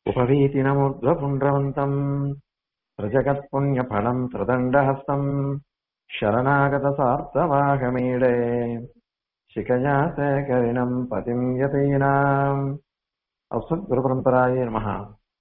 उपवीतिनमुर्ध्वपुण्ड्रवन्तम् प्रजगत्पुण्यफलम् त्रिदण्डहस्तम् शरणागतसार्थवाहमीडे शिखया सेकरिणम् पतिम् यतीनाम् அஸ்மத்குருபரம்பராய நமஹ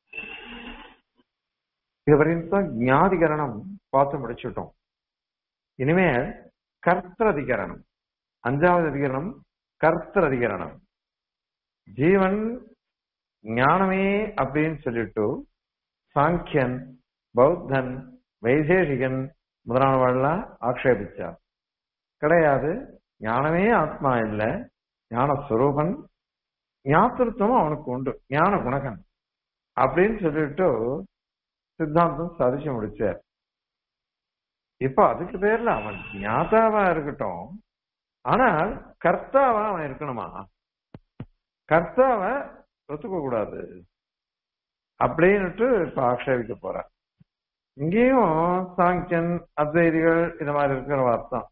இதுவரைக்கும் ஞாதிகரணம் பார்த்து முடிச்சுட்டோம் இனிமேல் கர்த்தர் அதிகரணம் அஞ்சாவது அதிகரணம் கர்த்தர் அதிகரணம் ஜீவன் ஞானமே அப்படின்னு சொல்லிட்டு சாங்கியன் பௌத்தன் வைசேஷிகன் முதலானவெல்லாம் ஆக்ஷேபிச்சார் கிடையாது ஞானமே ஆத்மா இல்லை ஞானஸ்வரூபன் ஞாத்திருத்தமும் அவனுக்கு உண்டு ஞான குணகன் அப்படின்னு சொல்லிட்டு சித்தாந்தம் சாதிச்சு முடிச்சார் இப்ப அதுக்கு பேர்ல அவன் ஞாதாவா இருக்கட்டும் ஆனால் கர்த்தாவா அவன் இருக்கணுமா கர்த்தாவை ஒத்துக்க கூடாது அப்படின்னுட்டு இப்ப ஆக்ஷேபிக்க போற இங்கேயும் சாங்கியன் அத்வைதிகள் இந்த மாதிரி இருக்கிற அர்த்தம்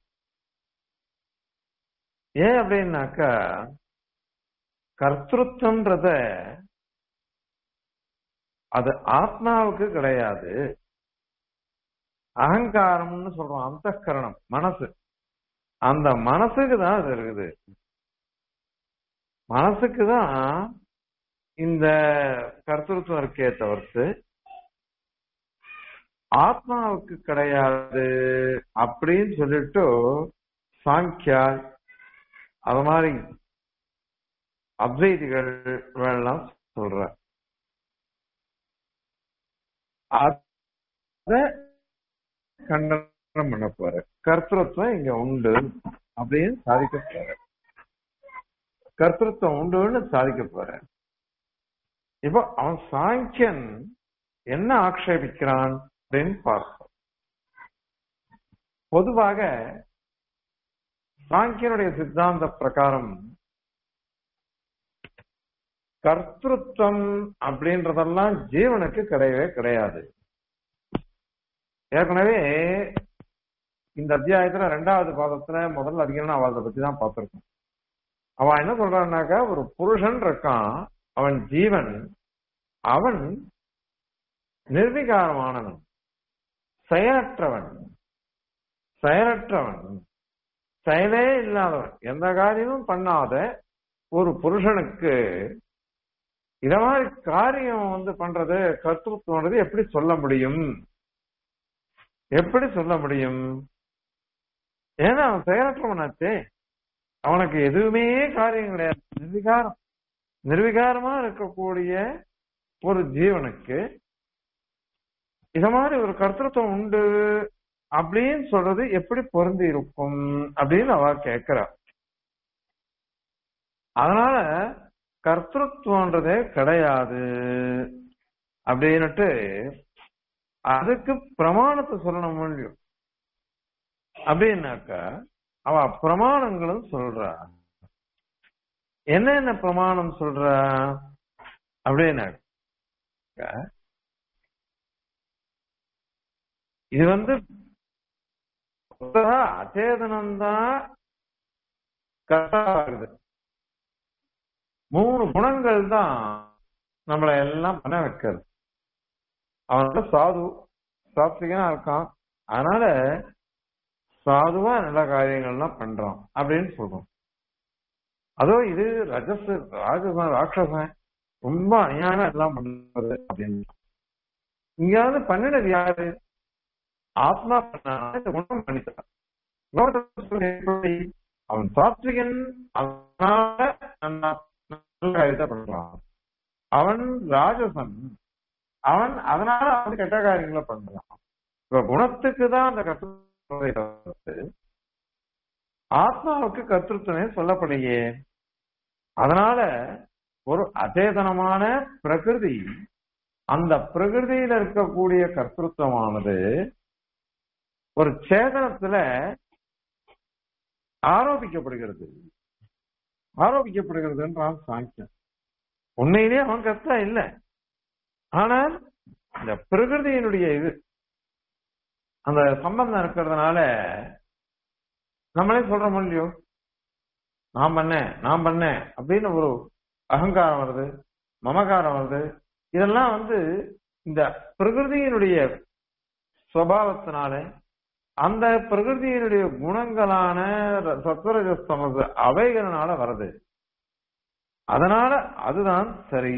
ஏன் அப்படின்னாக்கா கர்த்தృత్வம்ன்றத அது ஆத்மாவுக்கு கிடையாது அகங்காரம்னு சொல்றோம் அந்த கரணம் மனசு அந்த மனசுக்கு தான் அது இருக்குது மனசுக்கு தான் இந்த கர்த்தృత్వం இருக்கே தவிர்த்து ஆத்மாவுக்கு கிடையாது அப்படின்னு சொல்லிட்டு சாங்கியா அது மாதிரி அத்வைதிகள் எல்லாம் சொல்ற அத கண்டனம் பண்ண போற கர்த்தத்துவம் இங்க உண்டு அப்படின்னு சாதிக்க போற கர்த்தத்துவம் உண்டுன்னு சாதிக்க போற இப்போ அவன் சாங்கியன் என்ன ஆக்ஷேபிக்கிறான் அப்படின்னு பார்ப்போம் பொதுவாக சாங்கியனுடைய சித்தாந்த பிரகாரம் கர்த்தృత్வம் அப்படின்றதெல்லாம் ஜீவனுக்கு கிடையவே கிடையாது ஏற்கனவே இந்த அத்தியாயத்துல ரெண்டாவது பாதத்துல முதல் அதிகம் அவளை பத்தி தான் பார்த்திருக்கோம் அவன் என்ன சொல்றான்னாக்கா ஒரு புருஷன் இருக்கான் அவன் ஜீவன் அவன் நிர்விகாரமானவன் செயலற்றவன் செயலற்றவன் செயலே இல்லாதவன் எந்த காரியமும் பண்ணாத ஒரு புருஷனுக்கு இத மாதிரி காரியம் வந்து பண்றது கர்த்தத்துவம்ன்றது எப்படி சொல்ல முடியும் எப்படி சொல்ல முடியும் ஏன்னா அவன் செயலற்றவனாச்சே அவனுக்கு எதுவுமே காரியம் கிடையாது நிர்விகாரம் நிர்விகாரமா இருக்கக்கூடிய ஒரு ஜீவனுக்கு இத மாதிரி ஒரு கர்த்தத்துவம் உண்டு அப்படின்னு சொல்றது எப்படி பொருந்தி இருக்கும் அப்படின்னு அவ கேட்கிறா அதனால கர்த்தத்துவன்றதே கிடையாது அப்படின்னுட்டு அதுக்கு பிரமாணத்தை சொல்லணும் முடியும் அப்படின்னாக்கா அவ பிரமாணங்களும் சொல்றா என்னென்ன பிரமாணம் சொல்றா அப்படின்னாக்கா இது வந்து அச்சேதனம்தான் கரெக்டாகுது மூணு குணங்கள் தான் நம்மளை எல்லாம் பண்ண வைக்கிறது அவனோட சாது சாத்விகனா இருக்கான் அதனால சாதுவா நல்ல காரியங்கள்லாம் பண்றான் அப்படின்னு சொல்றோம் அதோ இது ரஜஸ் ராஜசன் ராட்சசன் ரொம்ப அநியாயம் எல்லாம் பண்றது அப்படின்னு இங்க வந்து பண்ணினது யாரு ஆத்மா பண்ண இந்த குணம் பண்ணிட்டான் அவன் சாத்விகன் அதனால காரியத்தை பண்றான் அவன் ராஜசன் அவன் அதனால அவன் கெட்ட காரியங்களை பண்றான் இப்ப குணத்துக்கு தான் அந்த கருத்து ஆத்மாவுக்கு கர்த்தத்துவமே சொல்லப்படையே அதனால ஒரு அச்சேதனமான பிரகிருதி அந்த பிரகிருதியில இருக்கக்கூடிய கர்த்தத்துவமானது ஒரு சேதனத்துல ஆரோபிக்கப்படுகிறது ஆரோபிக்கப்படுகிறதுன்றான் சாங்கியம் உண்மையிலேயே அவன் கர்த்தா இல்ல ஆனால் இந்த பிரகிருதியினுடைய இது அந்த சம்பந்தம் இருக்கிறதுனால நம்மளே சொல்றோம் இல்லையோ நான் பண்ணேன் நான் பண்ணேன் அப்படின்னு ஒரு அகங்காரம் வருது மமகாரம் வருது இதெல்லாம் வந்து இந்த பிரகிருதியினுடைய சுவாவத்தினால அந்த பிரகிருதியினுடைய குணங்களான சத்வரஜஸ்தமசு அவைகளினால வருது அதனால அதுதான் சரி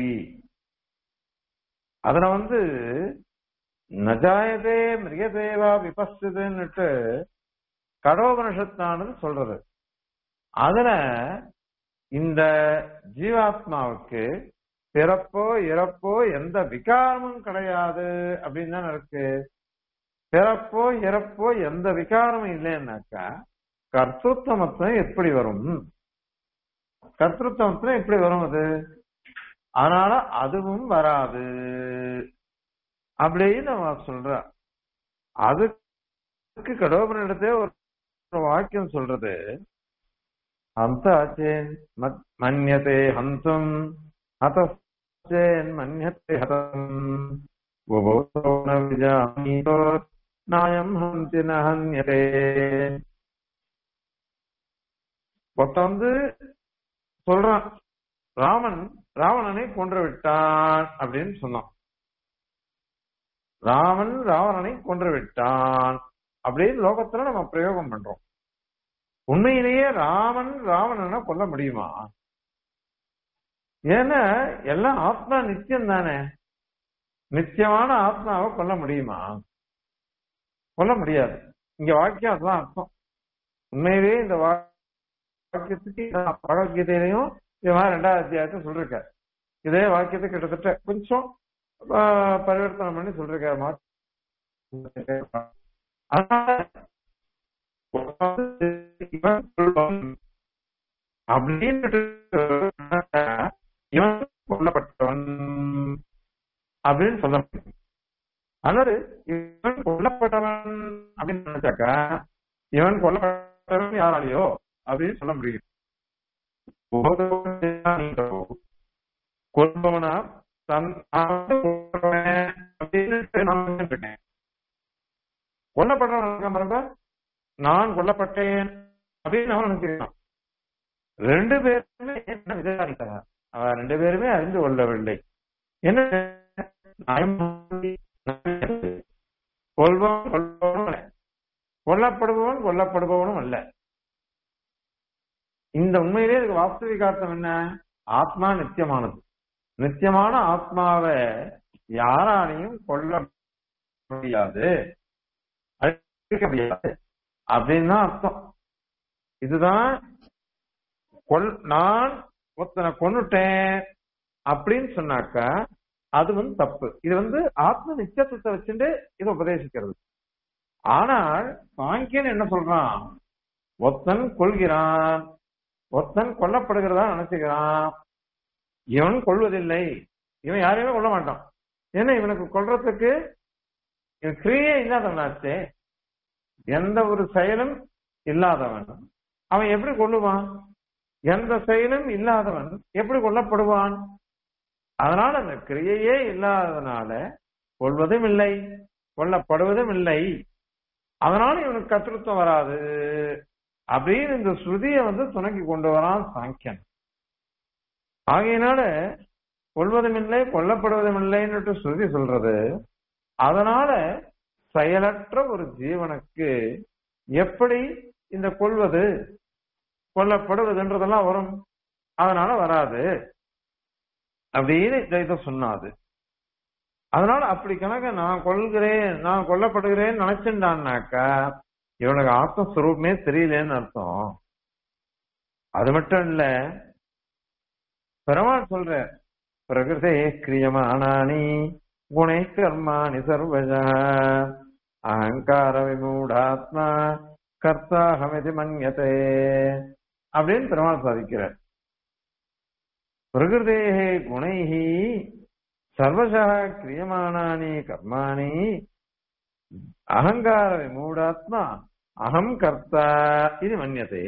அதுல வந்து நஜாயதே மிருகதேவா விபஸ்துன்னுட்டு கடோபனிஷத்தானது சொல்றது அதுல இந்த ஜீவாத்மாவுக்கு பிறப்போ இறப்போ எந்த விகாரமும் கிடையாது அப்படின்னு தான் இருக்கு பிறப்போ இறப்போ எந்த விகாரமும் இல்லைன்னாக்கா கர்த்தத்துவமத்துவம் எப்படி வரும் கர்த்தத்துவமத்துவம் எப்படி வரும் அது அதனால அதுவும் வராது அப்படின்னு அவன் சொல்ற அதுக்கு கடவுபனிடத்தே ஒரு வாக்கியம் சொல்றது ஹந்தாச்சேன் மன்யதே ஹந்தும் ஹதச்சேன் மன்யதே ஹதம் விஜாமீதோ நாயம் ஹந்தி நஹன்யதே ஒருத்த வந்து சொல்றான் ராமன் ராவணனை கொன்று விட்டான் அப்படின்னு சொன்னான் ராமன் ராவணனை கொன்று விட்டான் அப்படின்னு லோகத்துல நம்ம பிரயோகம் பண்றோம் உண்மையிலேயே ராமன் ராவணனை கொல்ல முடியுமா ஏன்னா எல்லாம் ஆத்மா நித்தியம் தானே நித்தியமான ஆத்மாவை கொல்ல முடியுமா கொல்ல முடியாது இங்க வாக்கியம் அதுதான் அர்த்தம் உண்மையிலேயே இந்த வாக்கியத்துக்கு பகவத்கீதையிலையும் இது மாதிரி ரெண்டாவது அத்தியாயத்தை சொல்லிருக்க இதே வாக்கியத்தை கிட்டத்தட்ட கொஞ்சம் பரிவர்த்தனை பண்ணி சொல்லிருக்காரு அப்படின்னு இவன் கொல்லப்பட்டவன் அப்படின்னு சொல்ல முடியும் அல்லது இவன் கொல்லப்பட்டவன் அப்படின்னு நினைச்சாக்கா இவன் கொல்லப்பட்டவன் யாராலையோ அப்படின்னு சொல்ல முடியும் கொல்பவனா தன் இருக்கேன் கொல்லப்பட்டவன் பாருங்க நான் கொல்லப்பட்டேன் அப்படின்னு அவன் நினைக்கிறான் ரெண்டு பேருமே என்ன விசாரித்தார் அவன் ரெண்டு பேருமே அறிந்து கொள்ளவில்லை என்ன கொல்பவன் கொல்பவனும் அல்ல கொல்லப்படுபவன் கொல்லப்படுபவனும் அல்ல இந்த உண்மையிலே இதுக்கு வாஸ்தவிகார்த்தம் என்ன ஆத்மா நித்தியமானது நித்தியமான ஆத்மாவை யாராலையும் கொல்ல முடியாது அழிக்க முடியாது அப்படின்னு தான் அர்த்தம் இதுதான் கொல் நான் ஒருத்தனை கொன்னுட்டேன் அப்படின்னு சொன்னாக்கா அது வந்து தப்பு இது வந்து ஆத்ம நித்தியத்துவத்தை வச்சுட்டு இதை உபதேசிக்கிறது ஆனால் சாங்கியன் என்ன சொல்றான் ஒருத்தன் கொள்கிறான் ஒருத்தன் கொல்லப்படுகிறதா நினைச்சுக்கிறான் இவன் கொள்வதில்லை இவன் யாரையுமே கொல்ல மாட்டான் ஏன்னா இவனுக்கு கொல்றதுக்கு இவன் கிரியே இல்லாதவனாச்சே எந்த ஒரு செயலும் இல்லாதவன் அவன் எப்படி கொள்ளுவான் எந்த செயலும் இல்லாதவன் எப்படி கொல்லப்படுவான் அதனால அந்த கிரியையே இல்லாததுனால கொள்வதும் இல்லை கொல்லப்படுவதும் இல்லை அதனால இவனுக்கு கத்திருத்தம் வராது அப்படின்னு இந்த ஸ்ருதியை வந்து துணைக்கு கொண்டு வரான் சாங்கியன் ஆகையினால கொள்வதும் இல்லை கொல்லப்படுவதும் இல்லைன்னு ஸ்ருதி சொல்றது அதனால செயலற்ற ஒரு ஜீவனுக்கு எப்படி இந்த கொள்வது கொல்லப்படுவதுன்றதெல்லாம் வரும் அதனால வராது அப்படின்னு இதை சொன்னாது அதனால அப்படி கணக்க நான் கொள்கிறேன் நான் கொல்லப்படுகிறேன்னு நினைச்சுட்டான்னாக்கா இவனுக்கு ஆத்மஸ்வரூபமே தெரியலேன்னு அர்த்தம் அது மட்டும் இல்ல பெருமாள் சொல்ற பிரகிருதே கிரியமானானி குணை கர்மாணி சர்வஜா அகங்கார விமூடாத்மா கர்த்தாகமிதி மன்யதே அப்படின்னு பெருமாள் சாதிக்கிறார் பிரகிருதேகே குணைஹி சர்வசா கிரியமானானி கர்மாணி அகங்கார விமூடாத்மா அகம் கர்த்தா இது மன்யதே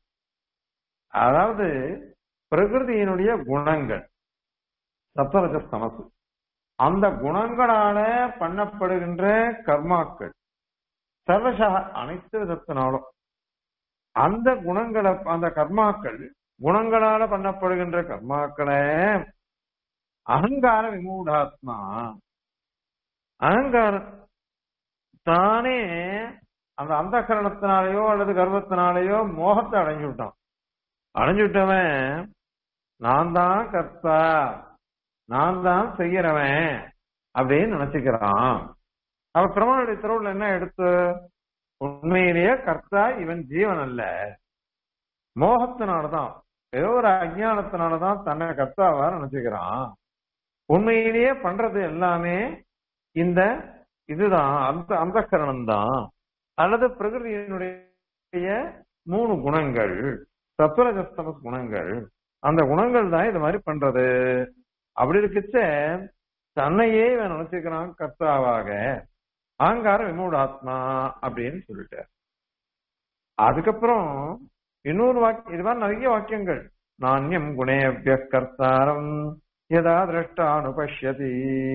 அதாவது பிரகிருதியினுடைய குணங்கள் சப்தரஜ சமசு அந்த குணங்களால பண்ணப்படுகின்ற கர்மாக்கள் சர்வசா அனைத்து விதத்தினாலும் அந்த குணங்களை அந்த கர்மாக்கள் குணங்களால பண்ணப்படுகின்ற கர்மாக்களை அகங்கார விமூடாத்மா அகங்காரம் தானே அந்த அந்த கரணத்தினாலேயோ அல்லது கர்வத்தினாலேயோ மோகத்தை அடைஞ்சு விட்டான் அடைஞ்சு விட்டவன் நான் தான் கர்த்தா நான் தான் செய்யறவன் அப்படின்னு நினைச்சுக்கிறான் அவ பிரமாணுடைய திருவுள்ள என்ன எடுத்து உண்மையிலேயே கர்த்தா இவன் ஜீவன் அல்ல மோகத்தினாலதான் ஏதோ ஒரு அஜானத்தினாலதான் தன்னை கர்த்தாவா நினைச்சுக்கிறான் உண்மையிலேயே பண்றது எல்லாமே இந்த இதுதான் அந்த அந்த கரணம் தான் அல்லது பிரகிருதியினுடைய மூணு குணங்கள் சத்வரஜஸ்தம குணங்கள் அந்த குணங்கள் தான் இது மாதிரி பண்றது அப்படி இருக்குச்ச தன்னையே இவன் நினைச்சுக்கிறான் கர்த்தாவாக ஆங்கார விமூடாத்மா அப்படின்னு சொல்லிட்டார் அதுக்கப்புறம் இன்னொரு வாக்கியம் இது மாதிரி நிறைய வாக்கியங்கள் நாண்யம் குணேபிய கர்த்தாரம் யதா திரஷ்டானுபஷ்யதி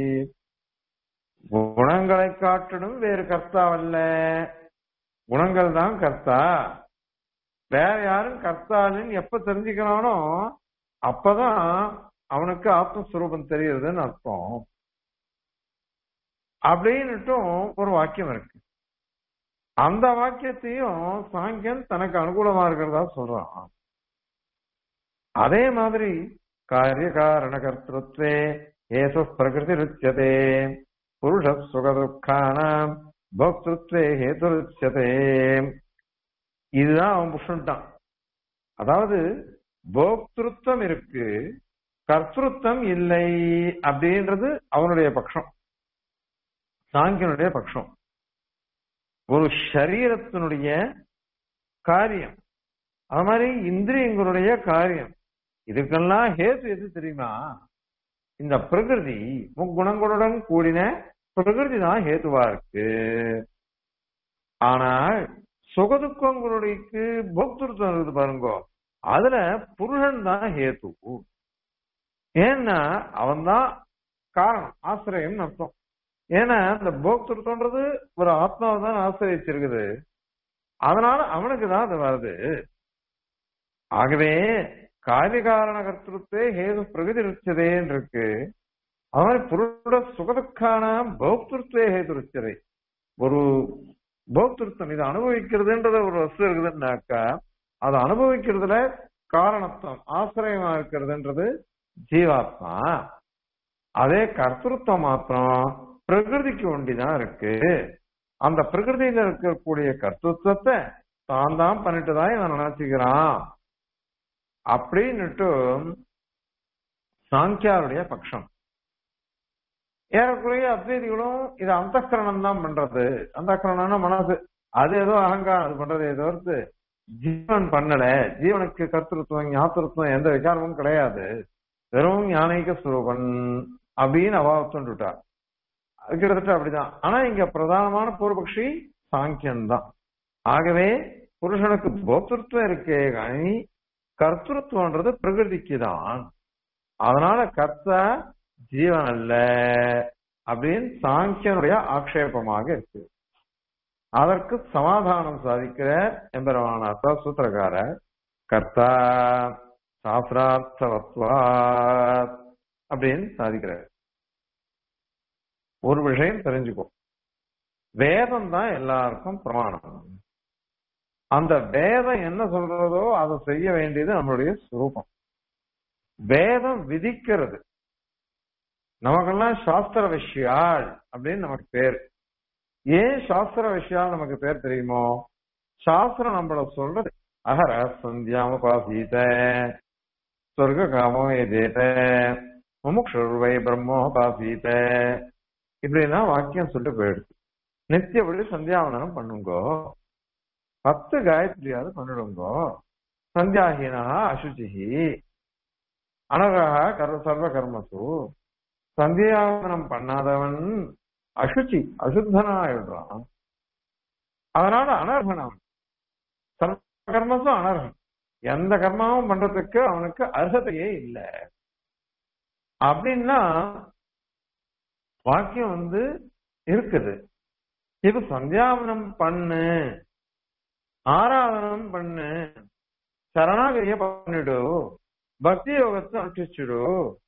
குணங்களை காட்டிடும் வேறு கர்த்தாவல்ல குணங்கள் தான் கர்த்தா வேற யாரும் கர்த்தாலின்னு எப்ப தெரிஞ்சுக்கிறானோ அப்பதான் அவனுக்கு ஆத்மஸ்வரூபம் தெரியுதுன்னு அர்த்தம் அப்படின்னுட்டும் ஒரு வாக்கியம் இருக்கு அந்த வாக்கியத்தையும் சாங்கியன் தனக்கு அனுகூலமா இருக்கிறதா சொல்றான் அதே மாதிரி காரிய காரண கர்த்தத்வே ஏசு பிரகிருதி ருச்சியதே புருஷ சுகதுக்கானாம் போக்திருத்வே ஹேது ருச்சியதே இதுதான் அவன் புருஷன்ட்டான் அதாவது போக்திருத்தம் இருக்கு கர்த்திருத்தம் இல்லை அப்படின்றது அவனுடைய பட்சம் சாங்கியனுடைய பட்சம் ஒரு சரீரத்தினுடைய காரியம் அது மாதிரி இந்திரியங்களுடைய காரியம் இதுக்கெல்லாம் ஹேத்து எது தெரியுமா இந்த பிரகிருதி முக்குணங்களுடன் கூடின பிரகிருதி தான் ஹேத்துவா இருக்கு ஆனால் சுகதுக்கங்களுக்கு போக்திருத்தம் இருக்குது பாருங்க அதுல புருஷன் தான் ஹேத்து ஏன்னா அவன் தான் காரணம் ஆசிரியம் அர்த்தம் ஏன்னா இந்த போக்திருத்தம்ன்றது ஒரு ஆத்மாவை தான் ஆசிரியச்சிருக்குது அதனால அவனுக்கு தான் அது வருது ஆகவே காரியகாரண கர்த்தத்தை ஹேது பிரகதி ருச்சதேன்னு இருக்கு அது மாதிரி புருட சுகதுக்கான போக்திருத்தே ஹேது ருச்சதை ஒரு போக்திருத்தம் இதை அனுபவிக்கிறதுன்றத ஒரு வசதி இருக்குதுன்னாக்கா அதை அனுபவிக்கிறதுல காரணத்துவம் ஆசிரியமா இருக்கிறதுன்றது ஜீவாத்மா அதே கர்த்தృత్వం மாத்திரம் பிரகிருதிக்கு ஒண்டிதான் இருக்கு அந்த பிரகிருதியில இருக்கக்கூடிய கர்த்தத்துவத்தை தான் தான் பண்ணிட்டு தான் இவன் நினைச்சுக்கிறான் அப்படின்னுட்டு சாங்கியாருடைய பட்சம் ஏறக்குறைய அத்வைதிகளும் இது அந்தக்கரணம் தான் பண்றது அந்தக்கரணம்னா மனசு அது ஏதோ அகங்காரம் அது பண்றது ஏதோ இருக்கு ஜீவன் பண்ணல ஜீவனுக்கு கர்த்தத்துவம் ஞாத்திருத்துவம் எந்த விசாரமும் கிடையாது வெறும் ஞானிக சுரூபன் அப்படின்னு அவாவத்துட்டார் அது கிட்டத்தட்ட அப்படிதான் ஆனா இங்க பிரதானமான பூர்வபக்ஷி சாங்கியன் தான் ஆகவே புருஷனுக்கு போக்திருத்துவம் இருக்கே காணி கர்த்தத்துவன்றது பிரகிருதிக்கு தான் அதனால கர்த்த ஜீவன் அல்ல அப்படின்னு சாங்கியனுடைய ஆக்ஷேபமாக இருக்கு அதற்கு சமாதானம் சாதிக்கிற எம்பெருமானாத்தா சூத்திரக்காரர் கர்த்தா சாஸ்திரார்த்தவத்வாத் அப்படின்னு சாதிக்கிறார் ஒரு விஷயம் தெரிஞ்சுக்கோ வேதம் தான் எல்லாருக்கும் பிரமாணம் அந்த வேதம் என்ன சொல்றதோ அதை செய்ய வேண்டியது நம்மளுடைய சுரூபம் வேதம் விதிக்கிறது நமக்கெல்லாம் சாஸ்திர விஷயாள் அப்படின்னு நமக்கு பேர் ஏன் சாஸ்திர விஷயால் நமக்கு பேர் தெரியுமோ சாஸ்திரம் நம்மள சொல்றது அகர சந்தியாம பாசீத சொர்க்க காமோ எதேத முமுக்ஷுர்வை பிரம்மோபாசீத இப்படிலாம் வாக்கியம் சொல்லிட்டு போயிடுது நித்தியப்படி சந்தியாவந்தனம் பண்ணுங்கோ பத்து காயத்ரியாவது பண்ணிடுங்கோ சந்தியாஹீனா அசுச்சிஹி அனகா கர்ம சர்வ கர்மசு சந்தியாவந்தனம் பண்ணாதவன் அசுச்சி அசுத்தனா ஆயிடுறான் அதனால அனர்ஹனம் சர்வ கர்மசும் அனர்ஹம் எந்த கர்மாவும் பண்றதுக்கு அவனுக்கு அர்ஹதையே இல்லை அப்படின்னா வாக்கியம் வந்து இருக்குது இப்ப சந்தியாவனம் பண்ணு ஆராதனம் பண்ணு சரணாகரிய பண்ணிடு பக்தி யோகத்தை அனுஷ்டிச்சுடு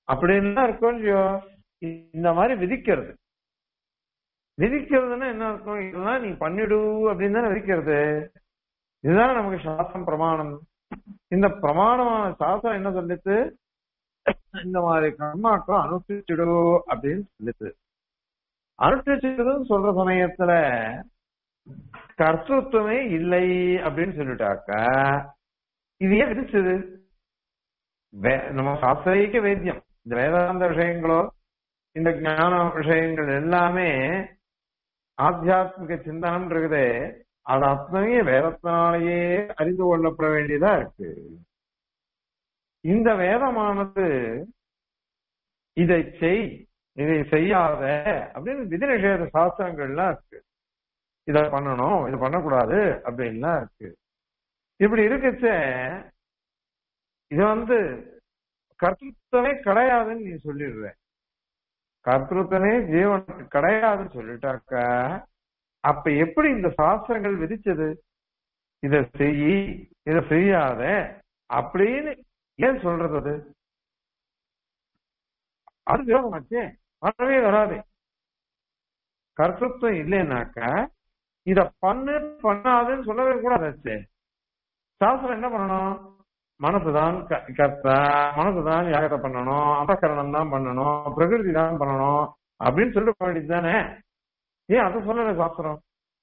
அப்படின்லாம் இருக்கும் இல்லையோ இந்த மாதிரி விதிக்கிறது விதிக்கிறதுன்னா என்ன அர்த்தம் இதெல்லாம் நீ பண்ணிடு அப்படின்னு தானே விதிக்கிறது இதுதான் நமக்கு சாஸ்திரம் பிரமாணம் இந்த பிரமாணமான சாஸ்திரம் என்ன சொல்லிட்டு இந்த மாதிரி கர்மாக்கள் அனுஷ்டிச்சிடு அப்படின்னு சொல்லிட்டு அனுஷ்டிச்சிடுன்னு சொல்ற சமயத்துல கர்த்தத்துவமே இல்லை அப்படின்னு சொல்லிட்டாக்கா இது ஏன் விதிச்சது வே- நம்ம சாஸ்திரிக வேத்தியம் இந்த வேதாந்த விஷயங்களோ இந்த ஞான விஷயங்கள் எல்லாமே ஆத்தியாத்மிக சிந்தனம் இருக்குதே அது அத்தனையே வேதத்தினாலேயே அறிந்து கொள்ளப்பட வேண்டியதா இருக்கு இந்த வேதமானது இதை செய் இதை செய்யாத அப்படின்னு விதி நிஷேத சாஸ்திரங்கள்லாம் இருக்கு இத பண்ணணும் இதை பண்ணக்கூடாது அப்படின்லாம் இருக்கு இப்படி இருக்குச்ச இது வந்து கர்த்தமே கிடையாதுன்னு நீ சொல்லிடுற கர்த்தமே ஜீவனுக்கு கிடையாதுன்னு சொல்லிட்டாக்க அப்ப எப்படி இந்த சாஸ்திரங்கள் விதிச்சது இத செய் இத செய்யாத அப்படின்னு ஏன் சொல்றது அது அது விரோதமாச்சே வரவே வராது கர்த்தத்துவம் இல்லைன்னாக்கா இத பண்ணு பண்ணாதுன்னு சொல்லவே கூடாதாச்சே சாஸ்திரம் என்ன பண்ணணும் மனசுதான் க- கர்த்தா மனசுதான் யாகத்தை பண்ணணும் அபகரணம் தான் பண்ணணும் பிரகிருதி தான் பண்ணணும் அப்படின்னு சொல்லிட்டு போக வேண்டியது தானே ஏன் அதை சொல்லல சாஸ்திரம்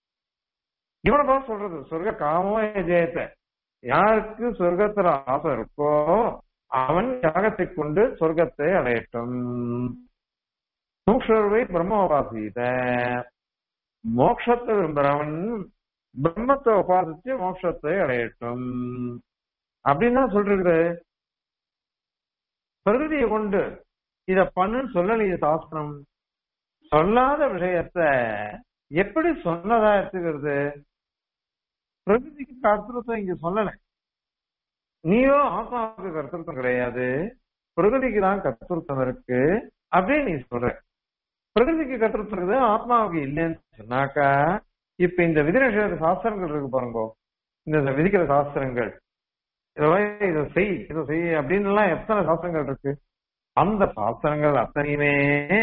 இவனை தான் சொல்றது சொர்க்க காமோ ஜெயத்தை யாருக்கு சொர்க்கத்துல ஆசை இருக்கோ அவன் யாகத்தை கொண்டு சொர்க்கத்தை அடையட்டும் மூக்ஷர்வை பிரம்மோபாசீத மோட்சத்தை விரும்புறவன் பிரம்மத்தை உபாசிச்சு மோட்சத்தை அடையட்டும் அப்படின்னு தான் சொல்றது பிரகிருதியை கொண்டு இத பண்ணுன்னு சொல்லலையே சாஸ்திரம் சொல்லாத விஷயத்த எப்படி சொன்னதா எடுத்துக்கிறது பிரகிருதிக்கு கர்த்தத்துவம் இங்க சொல்லல நீயோ ஆத்மாவுக்கு கர்த்தத்துவம் கிடையாது பிரகிருதிக்கு தான் கர்த்தத்துவம் இருக்கு அப்படின்னு நீ சொல்ற பிரகிருதிக்கு கர்த்தத்துவம் இருக்குது ஆத்மாவுக்கு இல்லைன்னு சொன்னாக்கா இப்ப இந்த விதிநிஷேத சாஸ்திரங்கள் இருக்கு பாருங்க இந்த விதிக்கிற சாஸ்திரங்கள் இதெல்லாம் இதை செய் இதை செய் அப்படின்னு எல்லாம் எத்தனை சாஸ்திரங்கள் இருக்கு அந்த சாஸ்திரங்கள் அத்தனையுமே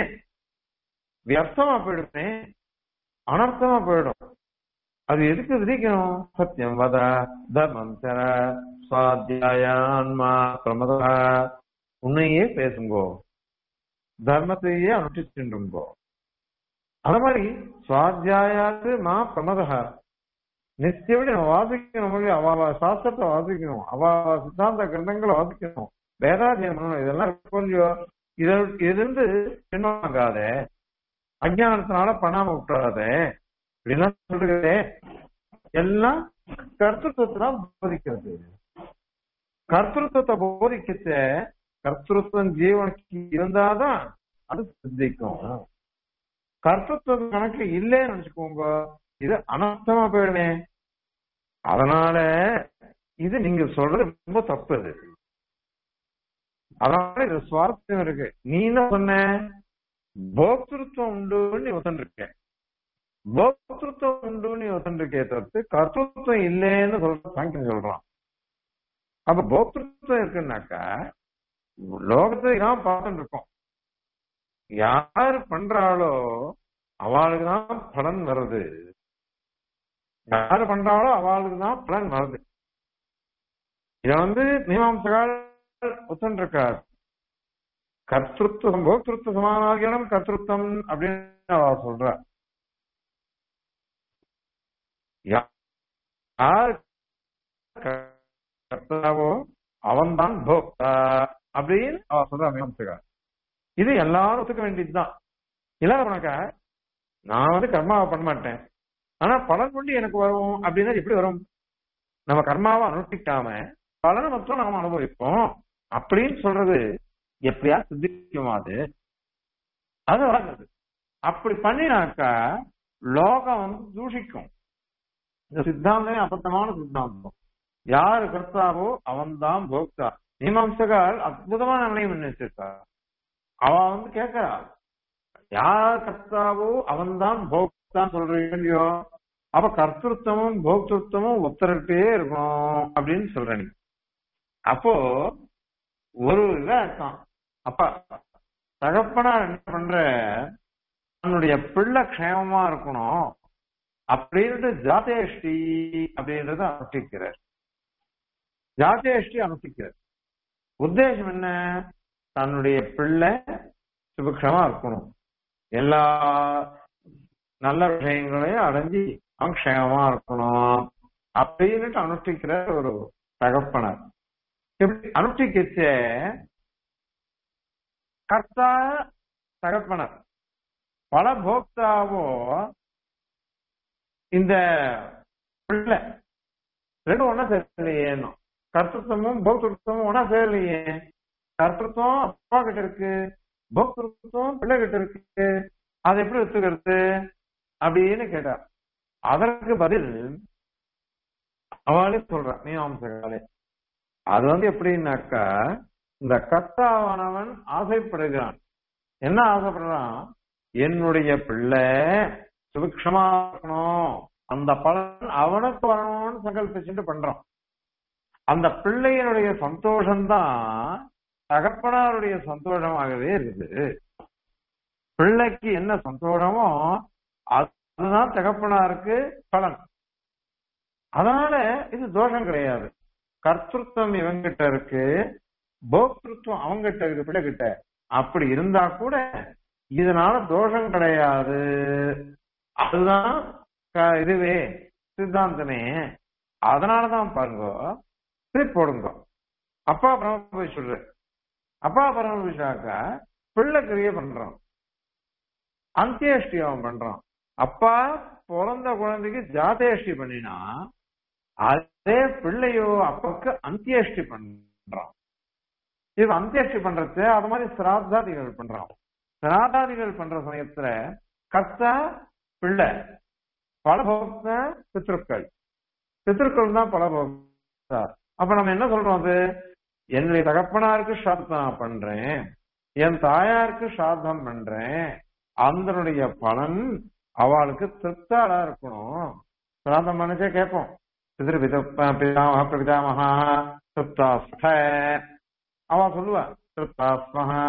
வியர்த்தமா போயிடுமே அனர்த்தமா போயிடும் அது எதுக்கு விதிக்கணும் சத்தியம் வத தர்மம் தர சுவாத்தியாயான்மா பிரமதா உன்னையே பேசுங்கோ தர்மத்தையே அனுஷ்டிச்சுங்கோ அந்த மாதிரி சுவாத்தியாயாத்து மா பிரமதா நித்தியப்படி நம்ம வாசிக்கணும் இல்லையா? அவ அவ சாஸ்திரத்தை வாசிக்கணும் அவ அவ சித்தாந்த கிரந்தங்களை வாசிக்கணும் வேதாத்தியம் பண்ணணும் இதெல்லாம் இருக்கும் இல்லையோ இத இதுல இருந்து பின்வாங்காத அஜானத்தினால பண்ணாம விட்டுறாத இப்படிலாம் சொல்றது எல்லாம் கர்த்தத்துவத்தை தான் போதிக்கிறது கர்த்தத்துவத்தை போதிக்கச்ச கர்த்தத்துவம் ஜீவனுக்கு இருந்தாதான் அது சித்திக்கும் கர்த்தத்துவம் கணக்கு இல்லைன்னு நினைச்சுக்கோங்க இது அனர்த்தமா போயிடுமே அதனால இது நீங்க சொல்றது ரொம்ப தப்பு இது அதனால இது சுவாரஸ்யம் இருக்கு நீ என்ன சொன்ன போக்திருத்தம் உண்டுன்னு ஒத்தன் இருக்கேன் போக்திருத்தம் உண்டுன்னு ஒத்தன் இருக்கே தவிர்த்து கர்த்தத்துவம் இல்லைன்னு சொல்ற சாங்கியம் சொல்றான் அப்ப போக்திருத்தம் இருக்குன்னாக்கா லோகத்தை தான் பார்த்துட்டு இருக்கோம் யாரு பண்றாளோ அவளுக்கு தான் பலன் வருது யாரு பண்றாளோ அவளுக்கு தான் பலன் வருது இத வந்து மீமாம்சகால் ஒத்தன் இருக்கார் கர்த்திருவம் போக்திருத்த சமானாகியம் கர்த்திருத்தம் அப்படின்னு அவ சொல்ற யார் கர்த்தாவோ அவன்தான் போக்தா அப்படின்னு அவ சொல்ற மீமாம்சகால் இது எல்லாரும் ஒத்துக்க வேண்டியதுதான் இல்லாத உனக்கா நான் வந்து கர்மாவை பண்ண மாட்டேன் ஆனா பலன் கொண்டு எனக்கு வரும் அப்படின்னா எப்படி வரும் நம்ம கர்மாவை அனுஷ்டிக்காம பலனை மட்டும் நாம அனுபவிப்போம் அப்படின்னு சொல்றது எப்படியா சித்திக்குமா அது அது வராது அப்படி பண்ணினாக்கா லோகம் வந்து தூஷிக்கும் இந்த சித்தாந்தமே அபத்தமான சித்தாந்தம் யாரு கர்த்தாவோ அவன்தான் போக்தா மீமாம்சகால் அற்புதமான நிலையம் என்ன வச்சிருக்கா அவ வந்து கேட்கறா யார் கர்த்தாவோ அவன்தான் போக்தான் சொல்றீங்க இல்லையோ அப்ப கர்த்தృత్வமும் போக்திருத்தமும் ஒத்தரட்டே இருக்கணும் அப்படின்னு சொல்ற நீ அப்போ ஒரு இதா இருக்கான் அப்பா தகப்பனா என்ன பண்ற தன்னுடைய பிள்ளை க்ஷேமமா இருக்கணும் அப்படின்ட்டு ஜாதேஷ்டி அப்படின்றத அனுஷ்டிக்கிறார் ஜாதேஷ்டி அனுஷ்டிக்கிறார் உத்தேசம் என்ன தன்னுடைய பிள்ளை சுபிக்ஷமா இருக்கணும் எல்லா நல்ல விஷயங்களையும் அடைஞ்சு அவன் க்ஷேமமா இருக்கணும் அப்படின்னுட்டு அனுஷ்டிக்கிற ஒரு தகப்பனர் இப்படி அனுஷ்டிக்கச்ச கர்த்தா தகப்பனர் பல போக்தாவோ இந்த பிள்ளை ரெண்டும் ஒன்னா சேரலையே கர்த்தத்துவமும் போக்திருத்தமும் ஒன்னா சேரலையே கர்த்தத்துவம் அப்பா கிட்ட இருக்கு போக்திருத்தம் பிள்ளை கிட்ட இருக்கு அதை எப்படி ஒத்துக்கிறது அப்படின்னு கேட்டார் அதற்கு பதில் அவளே சொல்றான் மீமாம்சகாலே அது வந்து எப்படின்னாக்கா இந்த கர்த்தாவானவன் ஆசைப்படுகிறான் என்ன ஆசைப்படுறான் என்னுடைய பிள்ளை சுபிக்ஷமா இருக்கணும் அந்த பலன் அவனுக்கு வரணும்னு சங்கல்பிச்சுட்டு பண்றான் அந்த பிள்ளையினுடைய சந்தோஷம்தான் தகப்பனாருடைய சந்தோஷமாகவே இருக்குது பிள்ளைக்கு என்ன சந்தோஷமோ அதுதான் தகப்பனாருக்கு பலன் அதனால இது தோஷம் கிடையாது கர்த்தத்துவம் இவங்கிட்ட இருக்கு போக்திருத்துவம் அவங்கிட்ட இருக்கு பிள்ளை கிட்ட அப்படி இருந்தா கூட இதனால தோஷம் கிடையாது அதுதான் க- இதுவே சித்தாந்தமே அதனாலதான் பாருங்க திருப்பி போடுங்க அப்பா பரமபுரி சொல்ற அப்பா பரமபுரிஷாக்கா பிள்ளை கிரியை பண்றான் அந்தியேஷ்டி அவன் பண்றான் அப்பா பிறந்த குழந்தைக்கு ஜாதேஷ்டி பண்ணினா அதே பிள்ளையோ அப்பாவுக்கு அந்தியேஷ்டி பண்றான் இது அந்தியேஷ்டி பண்றது அது மாதிரி சிராத்தாதிகள் பண்றான் சிராதாதிகள் பண்ற சமயத்துல கர்த்தா பிள்ளை பலபோக்த பித்ருக்கள் பித்ருக்கள் தான் பலபோக்தா அப்ப நம்ம என்ன சொல்றோம் அது என்னுடைய தகப்பனாருக்கு ஸ்ராத்தம் நான் பண்றேன் என் தாயாருக்கு ஸ்ராத்தம் பண்றேன் அதனுடைய பலன் அவளுக்கு திருப்தாளா இருக்கணும் சிராதம் பண்ணிச்சே கேட்போம் பிதிரு பித பிதாமக பிரபிதாமகா திருப்தாஸ்ம அவ சொல்லுவா திருப்தாஸ்மஹா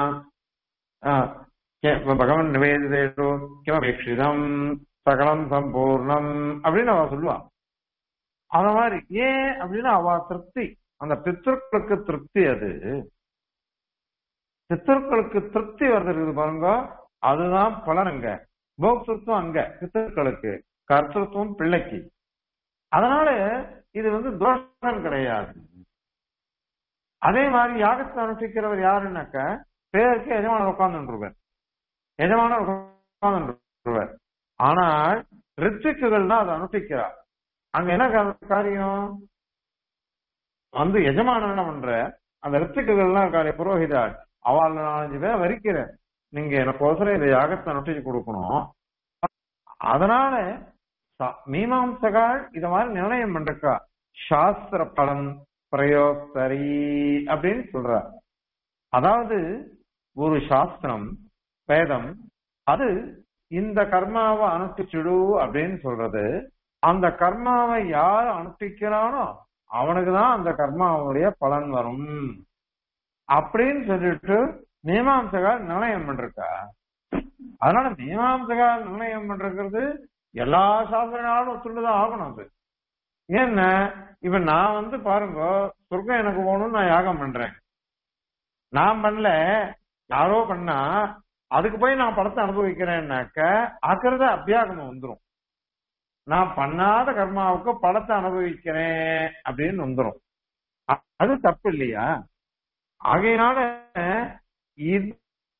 பகவன் நிவேதிதேஷு கிமபேட்சிதம் சகலம் சம்பூர்ணம் அப்படின்னு அவ சொல்லுவா அத மாதிரி ஏன் அப்படின்னா அவ திருப்தி அந்த பித்தர்களுக்கு திருப்தி அது பித்தர்களுக்கு திருப்தி வருது இருக்குது பாருங்க அதுதான் பலனுங்க போக்திருத்துவம் அங்க பித்தர்களுக்கு கர்த்தத்துவம் பிள்ளைக்கு அதனால இது வந்து தோஷம் கிடையாது அதே மாதிரி யாகத்தை அனுஷ்டிக்கிறவர் யாருன்னாக்க பேருக்கு எஜமானர் உட்கார்ந்துருவர் எஜமானர் உட்கார்ந்துருவர் ஆனால் ரித்துக்குகள் தான் அதை அனுஷ்டிக்கிறார் அங்க என்ன கா- காரியம் வந்து எஜமானர் என்ன பண்ற அந்த ரித்துக்குகள்லாம் காரியம் புரோகிதாள் அவள் நாலஞ்சு பேர் வரிக்கிற நீங்க எனக்கு ஒசரம் இந்த யாகத்தை அனுஷ்டிச்சு கொடுக்கணும் அதனால ச- மீமாம்சகால் இத மாதிரி நிர்ணயம் பண்றக்கா சாஸ்திர பலன் பிரயோக்தரி அப்படின்னு சொல்றார் அதாவது ஒரு சாஸ்திரம் வேதம் அது இந்த கர்மாவை அனுஷ்டிச்சுடு அப்படின்னு சொல்றது அந்த கர்மாவை யார் அனுஷ்டிக்கிறானோ அவனுக்கு தான் அந்த கர்மாவுடைய பலன் வரும் அப்படின்னு சொல்லிட்டு மீமாம்சகால் நிர்ணயம் பண்றக்கா அதனால மீமாம்சகால் நிர்ணயம் பண்றது எல்லா சாஸ்திரனாலும் ஒத்துண்டுதான் ஆகணும் அது ஏன்னா இப்ப நான் வந்து பாருங்க சொர்க்கம் எனக்கு போகணும்னு நான் யாகம் பண்றேன் நான் பண்ணல யாரோ பண்ணா அதுக்கு போய் நான் படத்தை அனுபவிக்கிறேன்னாக்க அக்கிறத அபியாகமம் வந்துரும் நான் பண்ணாத கர்மாவுக்கு படத்தை அனுபவிக்கிறேன் அப்படின்னு வந்துரும் அ- அது தப்பு இல்லையா ஆகையினால இது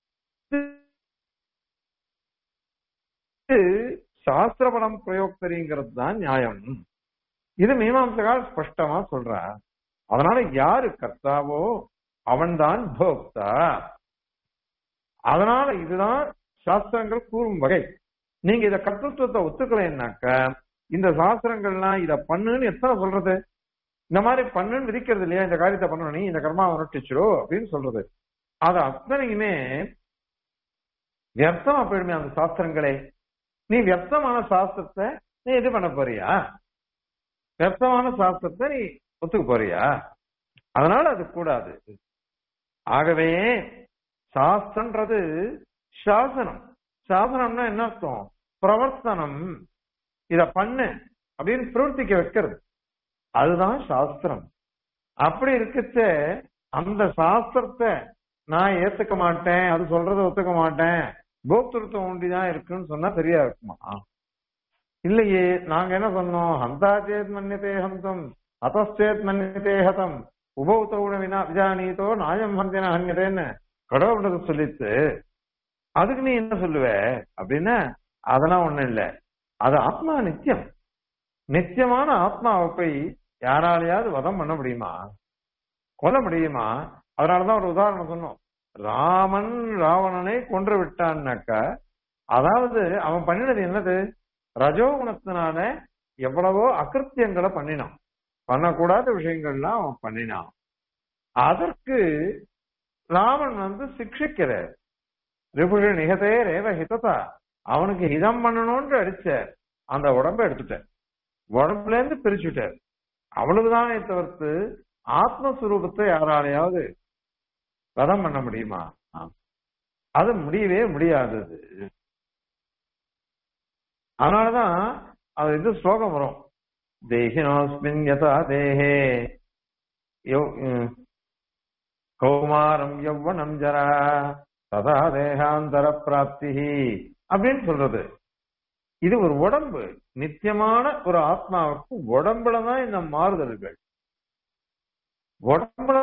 சாஸ்திர பலம் பிரயோக்தரிங்கிறது தான் நியாயம் இது மீமாம்சகால் ஸ்பஷ்டமா சொல்றா அதனால யாரு கர்த்தாவோ அவன்தான் போக்தா அதனால இதுதான் சாஸ்திரங்கள் கூறும் வகை நீங்க இத கர்த்தத்துவத்தை ஒத்துக்கலைன்னாக்க இந்த சாஸ்திரங்கள்லாம் இத பண்ணுன்னு எத்தனை சொல்றது இந்த மாதிரி பண்ணுன்னு விதிக்கிறது இல்லையா இந்த காரியத்தை பண்ணணும் நீ இந்த கர்மாவை அனுஷ்டிச்சிரோ அப்படின்னு சொல்றது அது அத்தனையுமே வியர்த்தமா போயிடுமே அந்த சாஸ்திரங்களே நீ வியர்த்தமான சாஸ்திரத்தை நீ இது பண்ண போறியா வியர்த்தமான சாஸ்திரத்தை நீ ஒத்துக்க போறியா அதனால அது கூடாது ஆகவே சாஸ்திரன்றது சாசனம் சாசனம்னா என்ன அர்த்தம் பிரவர்த்தனம் இத பண்ணு அப்படின்னு பிரவர்த்திக்க வைக்கிறது அதுதான் சாஸ்திரம் அப்படி இருக்கச்ச அந்த சாஸ்திரத்தை நான் ஏத்துக்க மாட்டேன் அது சொல்றதை ஒத்துக்க மாட்டேன் போக்திருத்தம் ஒண்டிதான் இருக்குன்னு சொன்னா சரியா இருக்குமா இல்லையே நாங்க என்ன சொன்னோம் ஹந்தா சேத் மன்யதே ஹந்தம் அத்தேத் மன்யதே ஹதம் உபௌத்தவுட வினா விஜானீதோ நாயம் ஹந்தின ஹன்யதேன்னு கடவுள்ன்றது சொல்லித்து அதுக்கு நீ என்ன சொல்லுவ அப்படின்னா அதெல்லாம் ஒண்ணும் இல்ல அது ஆத்மா நித்தியம் நித்தியமான ஆத்மாவை போய் யாராலையாவது வதம் பண்ண முடியுமா கொல்ல முடியுமா அதனாலதான் ஒரு உதாரணம் சொன்னோம் ராமன் ராவணனை கொன்று விட்டான்னாக்கா அதாவது அவன் பண்ணினது என்னது ரஜோகுணத்தினால எவ்வளவோ அகிருத்தியங்களை பண்ணினான் பண்ணக்கூடாத விஷயங்கள்லாம் அவன் பண்ணினான் அதற்கு ராமன் வந்து சிக்ஷிக்கிறார் ரிபுஷ நிகதே ரேவ ஹிததா அவனுக்கு ஹிதம் பண்ணணும்னு அடிச்ச அந்த உடம்ப எடுத்துட்டார் உடம்புல இருந்து பிரிச்சுட்டார் அவ்வளவுதானே தவிர்த்து ஆத்மஸ்வரூபத்தை யாராலையாவது வதம் பண்ண முடியுமா அது முடியவே முடியாதது அதனாலதான் அது இது ஸ்லோகம் வரும் தேகினோஸ்மின் யதா தேஹே கௌமாரம் யௌவனம் ஜரா ததா தேகாந்தர பிராப்தி அப்படின்னு சொல்றது இது ஒரு உடம்பு நித்தியமான ஒரு ஆத்மாவுக்கு உடம்புலதான் இந்த மாறுதல்கள் உடம்புல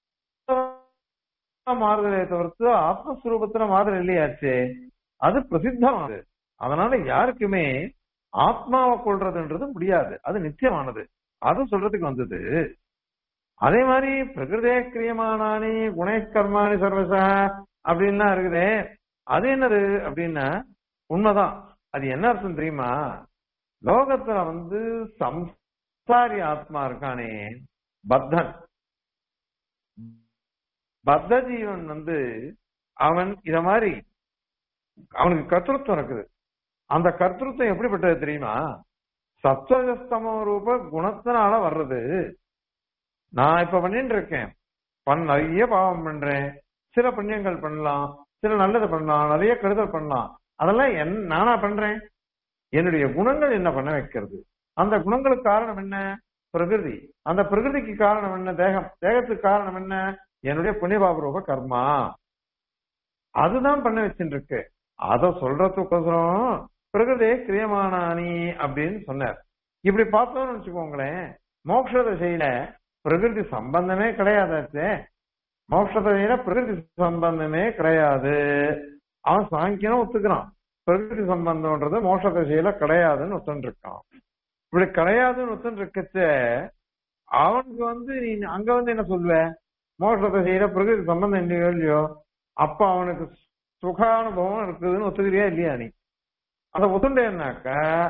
மாறுதலை தவிர்த்து ஆத்மஸ்வரூபத்துல மாறுதல் இல்லையாச்சே அது பிரசித்தமானது அதனால யாருக்குமே ஆத்மாவை கொள்றதுன்றது முடியாது அது நித்தியமானது அது சொல்றதுக்கு வந்தது அதே மாதிரி பிரகிருதே கிரியமானானி குணை கர்மானி சர்வசா அப்படின்லாம் இருக்குதே அது என்னது அப்படின்னா உண்மைதான் அது என்ன அர்த்தம் தெரியுமா லோகத்துல வந்து சம்சாரி ஆத்மா இருக்கானே பத்தன் பத்த ஜீவன் வந்து அவன் இத மாதிரி அவனுக்கு கர்த்தృత్వం இருக்குது அந்த கர்த்தృత్వం எப்படிப்பட்டது தெரியுமா சத்வஜஸ்தமோ ரூப குணத்தினால வர்றது நான் இப்ப பண்ணிட்டு இருக்கேன் பண் நிறைய பாவம் பண்றேன் சில புண்ணியங்கள் பண்ணலாம் சில நல்லது பண்ணலாம் நிறைய கெடுதல் பண்ணலாம் அதெல்லாம் என் நானா பண்றேன் என்னுடைய குணங்கள் என்ன பண்ண வைக்கிறது அந்த குணங்களுக்கு காரணம் என்ன பிரகிருதி அந்த பிரகிருதிக்கு காரணம் என்ன தேகம் தேகத்துக்கு காரணம் என்ன என்னுடைய புண்ணியபாப ரூப கர்மா அதுதான் பண்ண வச்சுட்டு இருக்கு அத சொல்றதுக்கோசரம் பிரகிருதே கிரியமானானி அப்படின்னு சொன்னார் இப்படி பார்த்தோம்னு வச்சுக்கோங்களேன் மோட்ச திசையில பிரகிருதி சம்பந்தமே கிடையாதாச்சே மோட்ச திசையில பிரகிருதி சம்பந்தமே கிடையாது அவன் சாங்கியனும் ஒத்துக்கிறான் பிரகிருதி சம்பந்தம்ன்றது மோட்ச திசையில கிடையாதுன்னு ஒத்துன்னு இருக்கான் இப்படி கிடையாதுன்னு ஒத்துன்னு இருக்கச்ச அவனுக்கு வந்து நீ அங்க வந்து என்ன சொல்லுவ மோட்ச திசையில பிரகிருதி சம்பந்தம் இல்லையோ இல்லையோ அப்ப அவனுக்கு சுகானுபவம் இருக்குதுன்னு ஒத்துக்கிறியா இல்லையா நீ அதை ஒத்துண்டேன்னாக்க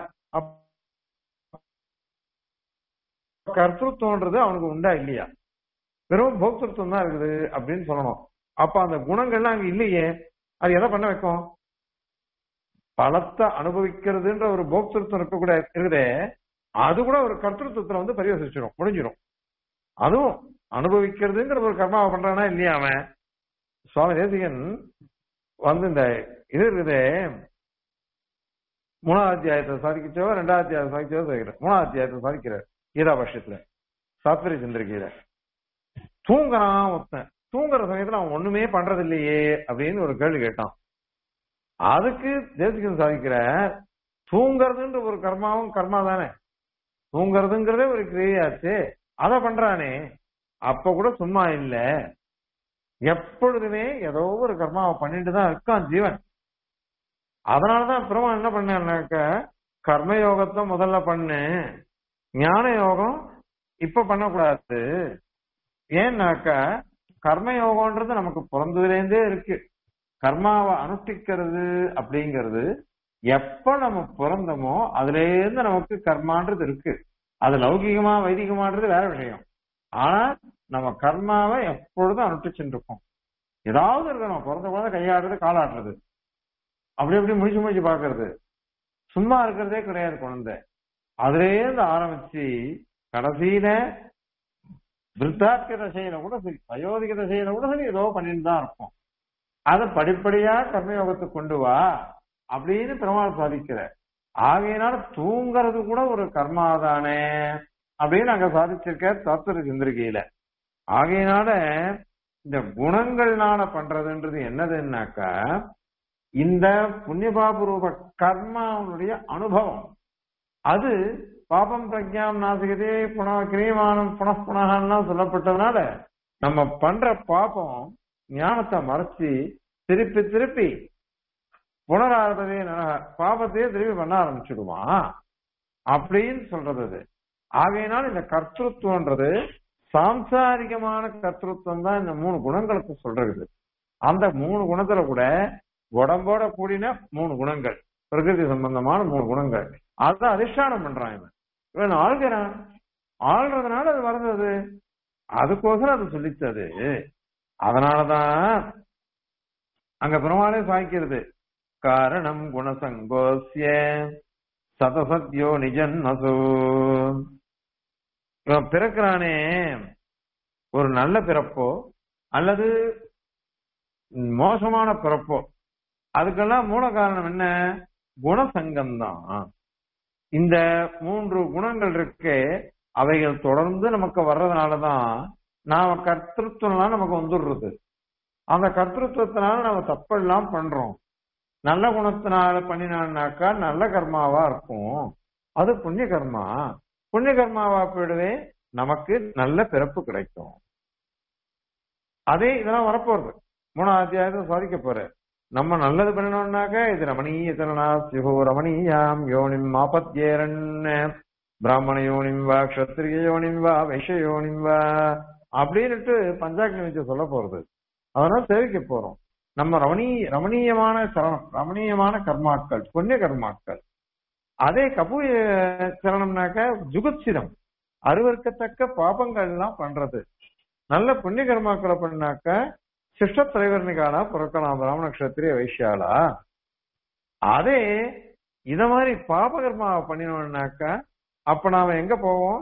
கர்த்தத்துவன்றது அவனுக்கு உண்டா இல்லையா வெறும் போக்திருத்தம் தான் இருக்குது அப்படின்னு சொல்லணும் அப்ப அந்த குணங்கள்லாம் அங்க இல்லையே அது எதை பண்ண வைக்கும் பலத்தை அனுபவிக்கிறதுன்ற ஒரு போக்திருத்தம் இருக்கக்கூட இருக்குதே அது கூட ஒரு கர்த்தத்துவத்துல வந்து பரிவசிச்சிடும் முடிஞ்சிடும் அதுவும் அனுபவிக்கிறதுங்கிற ஒரு கர்மாவை பண்றானா இல்லையா அவன் சுவாமி தேசிகன் வந்து இந்த இது இருக்குதே மூணாவது அத்தியாயத்தை சாதிக்கச்சோ ரெண்டாவது அத்தியாயத்தை சாதிக்கச்சோ சாதிக்கிறார் மூணாவது அத்தியாயத்தை சாதிக்கிறார் கீதா பட்சத்துல சாத்வரி சந்திரகீதை தூங்குறான் ஒருத்தன் தூங்குற சமயத்துல அவன் ஒண்ணுமே பண்றது இல்லையே அப்படின்னு ஒரு கேள்வி கேட்டான் அதுக்கு தேசிகன் சாதிக்கிற தூங்குறதுன்ற ஒரு கர்மாவும் கர்மா தானே தூங்குறதுங்கிறதே ஒரு கிரியாச்சு அதை பண்றானே அப்ப கூட சும்மா இல்ல எப்பொழுதுமே ஏதோ ஒரு கர்மாவை பண்ணிட்டு தான் இருக்கான் ஜீவன் அதனாலதான் பிரமா என்ன பண்ணாக்க கர்மயோகத்தை முதல்ல பண்ணு ஞான யோகம் இப்ப பண்ணக்கூடாது ஏன்னாக்க கர்மயோகம்ன்றது நமக்கு பிறந்ததுலேருந்தே இருக்கு கர்மாவை அனுஷ்டிக்கிறது அப்படிங்கிறது எப்ப நம்ம பிறந்தோமோ அதுல இருந்து நமக்கு கர்மான்றது இருக்கு அது லௌகிகமா வைதிகமான்றது வேற விஷயம் ஆனா நம்ம கர்மாவை எப்பொழுதும் அனுஷ்டிச்சுட்டு இருக்கோம் ஏதாவது இருக்கணும் பிறந்த குழந்தை கையாடுறது காலாடுறது அப்படி அப்படி முடிச்சு முடிச்சு பாக்குறது சும்மா இருக்கிறதே கிடையாது குழந்தை அதுலேருந்து ஆரம்பிச்சு கடைசியில விருத்தாத்திய தசையில கூட சரி வயோதிக தசையில கூட சரி ஏதோ பண்ணிட்டு தான் இருப்போம் அதை படிப்படியா கர்மயோகத்துக்கு கொண்டு வா அப்படின்னு பெருமாள் சாதிக்கிற ஆகையினால தூங்குறது கூட ஒரு கர்மா தானே அப்படின்னு அங்க சாதிச்சிருக்க தத்துவ சிந்திரிகையில ஆகையினால இந்த குணங்கள்னால பண்றதுன்றது என்னதுன்னாக்கா இந்த புண்ணியபாபுரூப கர்மாவுடைய அனுபவம் அது பாபம் பிரஜாம் நாசிகதே புன கிரீமானம் புனப்புனகன்னா சொல்லப்பட்டதுனால நம்ம பண்ற பாபம் ஞானத்தை மறைச்சு திருப்பி திருப்பி புனராரதே பாபத்தையே திருப்பி பண்ண ஆரம்பிச்சிடுவான் அப்படின்னு சொல்றது அது ஆகையினால் இந்த கர்த்தத்துவன்றது சாம்சாரிகமான கர்த்தத்துவம் தான் இந்த மூணு குணங்களுக்கு சொல்றது அந்த மூணு குணத்துல கூட உடம்போட கூடின மூணு குணங்கள் பிரகிருதி சம்பந்தமான மூணு குணங்கள் அதான் அதிஷ்டானம் பண்றான் இவன் இவன் ஆள்கிறான் ஆள்றதுனால அது வர்றது அதுக்கோசரம் அது சொல்லித்தது அதனாலதான் அங்க பெருமாளே சாய்க்கிறது காரணம் குணசங்கோசிய சதசத்யோ நிஜன்னசு இவன் பிறக்கிறானே ஒரு நல்ல பிறப்போ அல்லது மோசமான பிறப்போ அதுக்கெல்லாம் மூல காரணம் என்ன குணசங்கம் தான் இந்த மூன்று குணங்கள் இருக்கு அவைகள் தொடர்ந்து நமக்கு வர்றதுனாலதான் நாம கர்த்தத்துவம்லாம் நமக்கு வந்துடுறது அந்த கர்த்தத்துவத்தினால நம்ம தப்பெல்லாம் பண்றோம் நல்ல குணத்தினால பண்ணினான்னாக்கா நல்ல கர்மாவா இருக்கும் அது புண்ணிய கர்மா புண்ணிய கர்மாவா போயிடுவே நமக்கு நல்ல பிறப்பு கிடைக்கும் அதே இதெல்லாம் வரப்போறது மூணாவது அத்தியாயத்தை சாதிக்க போற நம்ம நல்லது பண்ணணும்னாக்க இது ரமணீய தருணா சிவோ ரமணீயாம் யோனிம் ஆபத்யேரன் பிராமண யோனிம் வா கஷத்திரிய யோனிம் வா வைஷ யோனிம் வா அப்படின்னுட்டு பஞ்சாக்னி வச்சு சொல்ல போறது அதனால சேவிக்க போறோம் நம்ம ரமணீ ரமணீயமான சரணம் ரமணீயமான கர்மாக்கள் புண்ணிய கர்மாக்கள் அதே கபூய சரணம்னாக்க ஜுகுத்சிரம் அருவருக்கத்தக்க பாபங்கள் எல்லாம் பண்றது நல்ல புண்ணிய கர்மாக்களை பண்ணாக்க சிஷ்ட தலைவர்னிக்கானா பிறக்கலாம் பிராமண கஷத்திரிய வைஷ்யாலா அதே இத மாதிரி பாபகர்மாவை பண்ணினோம்னாக்கா அப்ப நாம எங்க போவோம்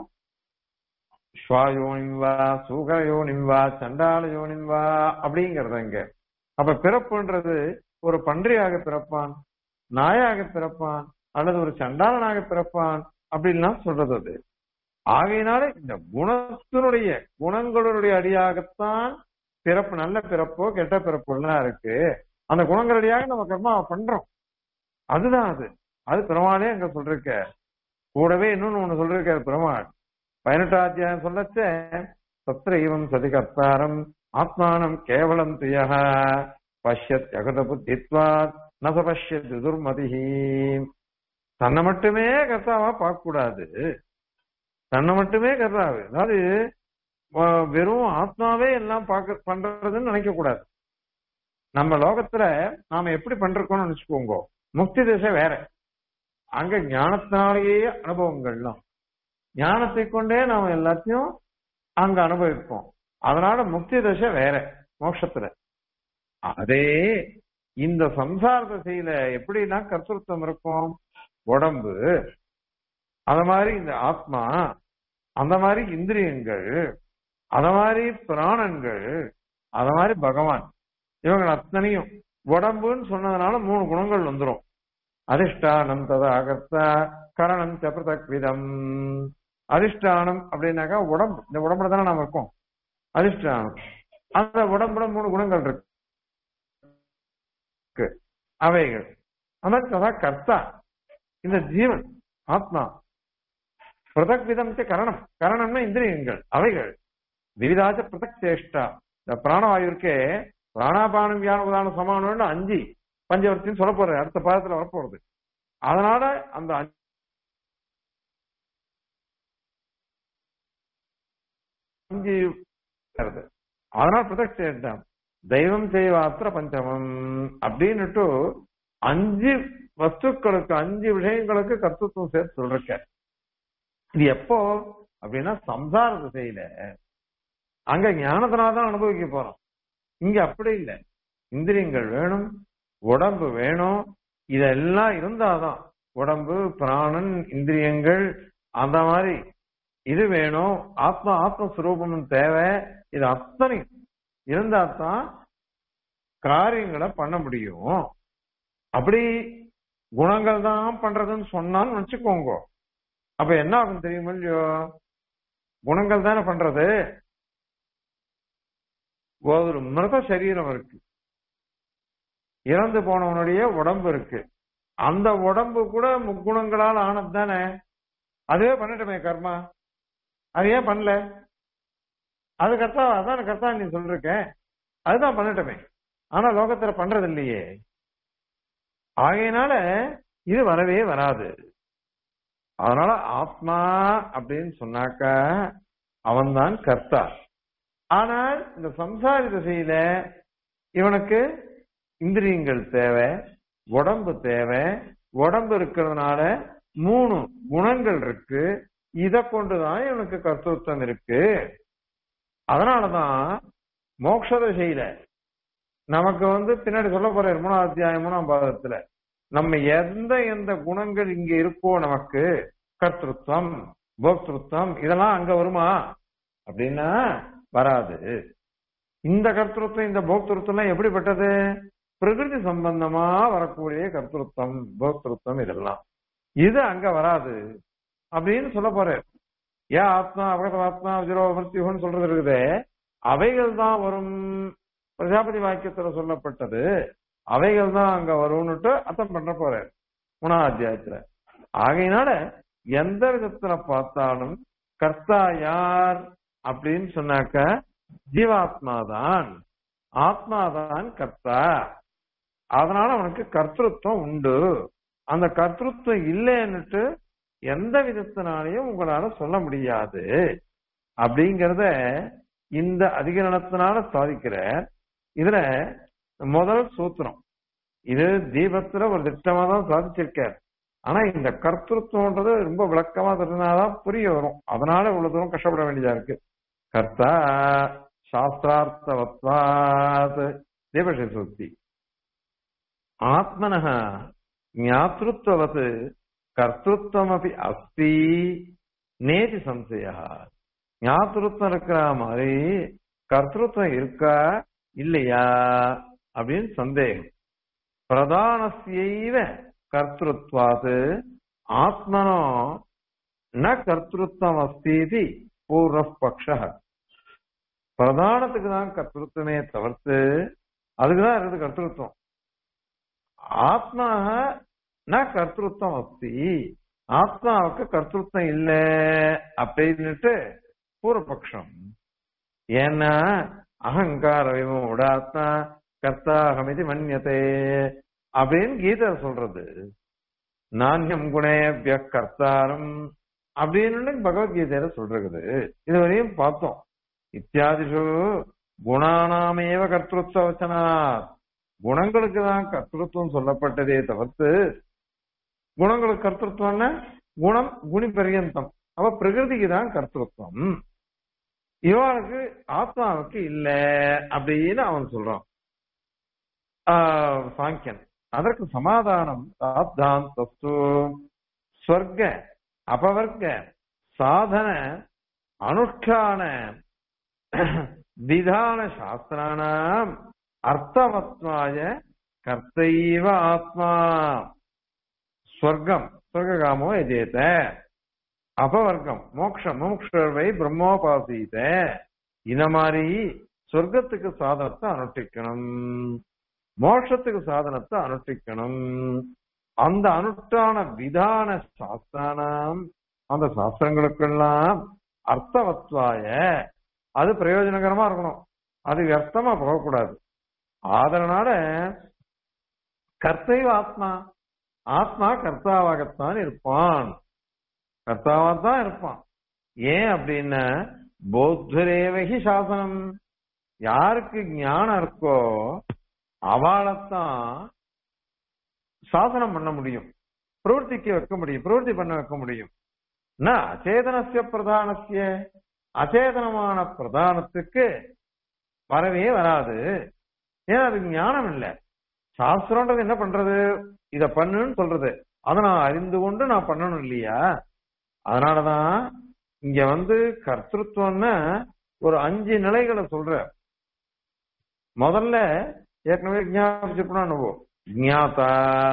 ஸ்வாயோனிம் வா சூகரயோனிம் வா சண்டால யோனிம் வா அப்படிங்கறது இங்க அப்ப பிறப்புன்றது ஒரு பன்றியாக பிறப்பான் நாயாக பிறப்பான் அல்லது ஒரு சண்டாளனாக பிறப்பான் அப்படின்லாம் சொல்றது அது ஆகையினால இந்த குணத்தினுடைய குணங்களுடைய அடியாகத்தான் பிறப்பு நல்ல பிறப்போ கெட்ட பிறப்போ எல்லாம் இருக்கு அந்த குணங்கள் அடியாக நம்ம கர்மா பண்றோம் அதுதான் அது அது பெருமாளே அங்க சொல்லிருக்க கூடவே இன்னொன்னு ஒண்ணு சொல்லிருக்காரு பெருமாள் பதினெட்டாம் அத்தியாயம் சொல்லச்ச சத்திரைவம் சதி கர்த்தாரம் ஆத்மானம் கேவலம் துயக பஷ்யத் ஜகத புத்தித்வாத் நச பஷ்யத் துர்மதிஹி தன்னை மட்டுமே கர்த்தாவா பார்க்க கூடாது தன்னை மட்டுமே கர்த்தாவு அதாவது வ- வெறும் ஆத்மாவே எல்லாம் பார்க்க பண்றதுன்னு நினைக்க கூடாது நம்ம லோகத்துல நாம எப்படி பண்றோம்னு நினைச்சுக்கோங்க முக்தி திசை வேற அங்க ஞானத்தினாலேயே அனுபவங்கள்லாம் ஞானத்தை கொண்டே நாம எல்லாத்தையும் அங்க அனுபவிப்போம் அதனால முக்தி தசை வேற மோட்சத்துல அதே இந்த சம்சார திசையில எப்படின்னா கர்த்தத்துவம் இருக்கும் உடம்பு அத மாதிரி இந்த ஆத்மா அந்த மாதிரி இந்திரியங்கள் அத மாதிரி பிராணங்கள் அத மாதிரி பகவான் இவங்க அத்தனையும் உடம்புன்னு சொன்னதுனால மூணு குணங்கள் வந்துரும் அதிஷ்டானம் ததா கர்த்தா கரணம் சப்ரதக் விதம் அதிஷ்டானம் அப்படின்னாக்கா உடம்பு இந்த உடம்புல தானே நாம இருக்கோம் அதிஷ்டானம் அந்த உடம்புல மூணு குணங்கள் இருக்கு அவைகள் அந்த ததா கர்த்தா இந்த ஜீவன் ஆத்மா பிரதக் விதம் ச கரணம் கரணம்னா இந்திரியங்கள் அவைகள் விவிதாச்ச பிரதக் சேஷ்டா இந்த பிராணவாயு இருக்கே பிராணாபானம் வியான உதாரண சமானம்னு அஞ்சு பஞ்சவர்த்தின்னு சொல்ல போறேன் அடுத்த பாதத்துல வரப்போறது அதனால அந்த அஞ்சு வருது. அதனால பிரதக் சேஷ்டம் தெய்வம் செய்வாத்திர பஞ்சமம் அப்படின்னுட்டு அஞ்சு வஸ்துக்களுக்கு அஞ்சு விஷயங்களுக்கு கர்த்தத்துவம் சேர்த்து சொல்றக்க இது எப்போ அப்படின்னா சம்சார திசையில அங்க ஞானத்தினால்தான் அனுபவிக்க போறோம் இங்க அப்படி இல்லை இந்திரியங்கள் வேணும் உடம்பு வேணும் இதெல்லாம் இருந்தாதான் உடம்பு பிராணன் இந்திரியங்கள் அந்த மாதிரி இது வேணும் ஆத்மா ஆத்மஸ்வரூபம் தேவை இது அத்தனை இருந்தா தான் காரியங்களை பண்ண முடியும் அப்படி குணங்கள் தான் பண்றதுன்னு சொன்னான்னு வச்சுக்கோங்க அப்ப என்ன ஆகும் தெரியுமா இல்லையோ குணங்கள் தானே பண்றது ஒரு மிருத சரீரம் இருக்கு இறந்து போனவனுடைய உடம்பு இருக்கு அந்த உடம்பு கூட முக்குணங்களால் ஆனது தானே அதுவே பண்ணட்டுமே கர்மா அது ஏன் பண்ணல அது கர்த்தா அதான் கர்த்தா நீ சொல்லிருக்க அதுதான் பண்ணட்டுமே ஆனா லோகத்துல பண்றது இல்லையே ஆகையினால இது வரவே வராது அதனால ஆத்மா அப்படின்னு சொன்னாக்க அவன்தான் கர்த்தா ஆனால் இந்த சம்சாரி திசையில இவனுக்கு இந்திரியங்கள் தேவை உடம்பு தேவை உடம்பு இருக்கிறதுனால மூணு குணங்கள் இருக்கு இத கொண்டுதான் இவனுக்கு கர்த்தத்துவம் இருக்கு அதனாலதான் மோட்ச திசையில நமக்கு வந்து பின்னாடி சொல்ல போற மூணாம் அத்தியாயம் மூணாம் பாதத்துல நம்ம எந்த எந்த குணங்கள் இங்க இருக்கோ நமக்கு கர்த்தத்துவம் போக்திருத்தம் இதெல்லாம் அங்க வருமா அப்படின்னா வராது இந்த கர்த்தத்துவம் இந்த போக்திருத்தம் எப்படிப்பட்டது பிரகிருதி சம்பந்தமா வரக்கூடிய கர்த்தத்துவம் போக்திருத்தம் இதெல்லாம் இது அங்க வராது அப்படின்னு சொல்ல போற ஏன் ஆத்மா அபகத ஆத்மா விஜரோ மிருத்யுன்னு சொல்றது இருக்குதே அவைகள் தான் வரும் பிரஜாபதி வாக்கியத்துல சொல்லப்பட்டது அவைகள் தான் அங்க வரும்னுட்டு அர்த்தம் பண்ண போறார் மூணாவது அத்தியாயத்துல ஆகையினால எந்த விதத்துல பார்த்தாலும் கர்த்தா யார் அப்படின்னு சொன்னாக்க ஜீவாத்மாதான் ஆத்மாதான் கர்த்தா அதனால அவனுக்கு கர்த்தத்துவம் உண்டு அந்த கர்த்தத்துவம் இல்லைன்னுட்டு எந்த விதத்தினாலையும் உங்களால சொல்ல முடியாது அப்படிங்கறத இந்த அதிகரணத்தினால சாதிக்கிற இதுல முதல் சூத்திரம் இது தீபத்துல ஒரு திட்டமா தான் சாதிச்சிருக்கார் ஆனா இந்த கர்த்தத்துவன்றது ரொம்ப விளக்கமா தெரிஞ்சாதான் புரிய வரும் அதனால இவ்வளவு தூரம் கஷ்டப்பட வேண்டியதா இருக்கு கர்த்தா சாஸ்திரார்த்தவத்வாத் தீபஷ சூக்தி ஆத்மனः ஞாத்ருத்வவத் கர்த்தத்துவமபி அஸ்தி நேதி சம்சய ஞாத்திருத்தம் இருக்கிற மாதிரி கர்த்தத்துவம் இருக்கா இல்லையா அப்படின்னு சந்தேகம் பிரதானசியைவ கர்த்தத்வாது ஆத்மனோ ந கர்த்தத்துவம் அஸ்தி பூர்வ பக்ஷ பிரதானத்துக்கு தான் கர்த்தத்துவமே தவிர்த்து அதுக்குதான் இருக்குது கர்த்தத்துவம் ஆத்மாக ந கர்த்தத்துவம் அஸ்தி ஆத்மாவுக்கு கர்த்தத்துவம் இல்ல அப்படின்னுட்டு பூர்வபக்ஷம் ஏன்னா அகங்கார விமோட ஆத்மா கர்த்தாகமிதி மன்யதே அப்படின்னு கீதை சொல்றது நானியம் குணேபிய கர்த்தாரம் அப்படின்னு பகவத்கீதையில சொல்றது இது வரையும் பார்த்தோம் இத்தியாதிஷு குணானாமேவ கர்த்தத்துவ வச்சனா குணங்களுக்கு தான் கர்த்தத்துவம் சொல்லப்பட்டதே தவிர்த்து குணங்களுக்கு கர்த்தத்துவம்னா குணம் குணி பரியந்தம் அவ பிரகிருதிக்கு தான் கர்த்தத்துவம் இவனுக்கு ஆத்மாவுக்கு இல்ல அப்படின்னு அவன் சொல்றான் சாங்கியன் அதற்கு சமாதானம் சாத்தாந்தஸ்து ஸ்வர்க அபவர்க்க சாதன அனுஷ்டான விதான சாஸ்திரானாம் அர்த்தவத்வாய கர்த்தைவ ஆத்மா ஸ்வர்க்கம் ஸ்வர்காமோ எஜேத அபவர்க்கம் மோக்ஷம் மோக்ஷவை பிரம்மோபாசீத இந்த மாதிரி சொர்க்கத்துக்கு சாதனத்தை அனுஷ்டிக்கணும் மோட்சத்துக்கு சாதனத்தை அனுஷ்டிக்கணும் அந்த அனுஷ்டான விதான சாஸ்திரானாம் அந்த சாஸ்திரங்களுக்கெல்லாம் அர்த்தவத்வாய அது பிரயோஜனகரமா இருக்கணும் அது வியர்த்தமா போகக்கூடாது அதனால கர்த்தைவ ஆத்மா ஆத்மா கர்த்தாவாகத்தான் இருப்பான் கர்த்தாவா தான் இருப்பான் ஏன் அப்படின்னா போத்தரேவகி சாசனம் யாருக்கு ஞானம் இருக்கோ அவளைத்தான் சாசனம் பண்ண முடியும் பிரவர்த்திக்க வைக்க முடியும் பிரவர்த்தி பண்ண வைக்க முடியும் ந அச்சேதனசிய பிரதானசிய அச்சேதனமான பிரதானத்துக்கு வரவே வராது ஏன்னா அதுக்கு ஞானம் இல்லை சாஸ்திரம்ன்றது என்ன பண்றது இத பண்ணுன்னு சொல்றது அதை நான் அறிந்து கொண்டு நான் பண்ணணும் இல்லையா அதனாலதான் இங்க வந்து கர்த்தத்துவம்னா ஒரு அஞ்சு நிலைகளை சொல்ற முதல்ல ஏற்கனவே ஞாபகம் அனுபவம் ஞாதா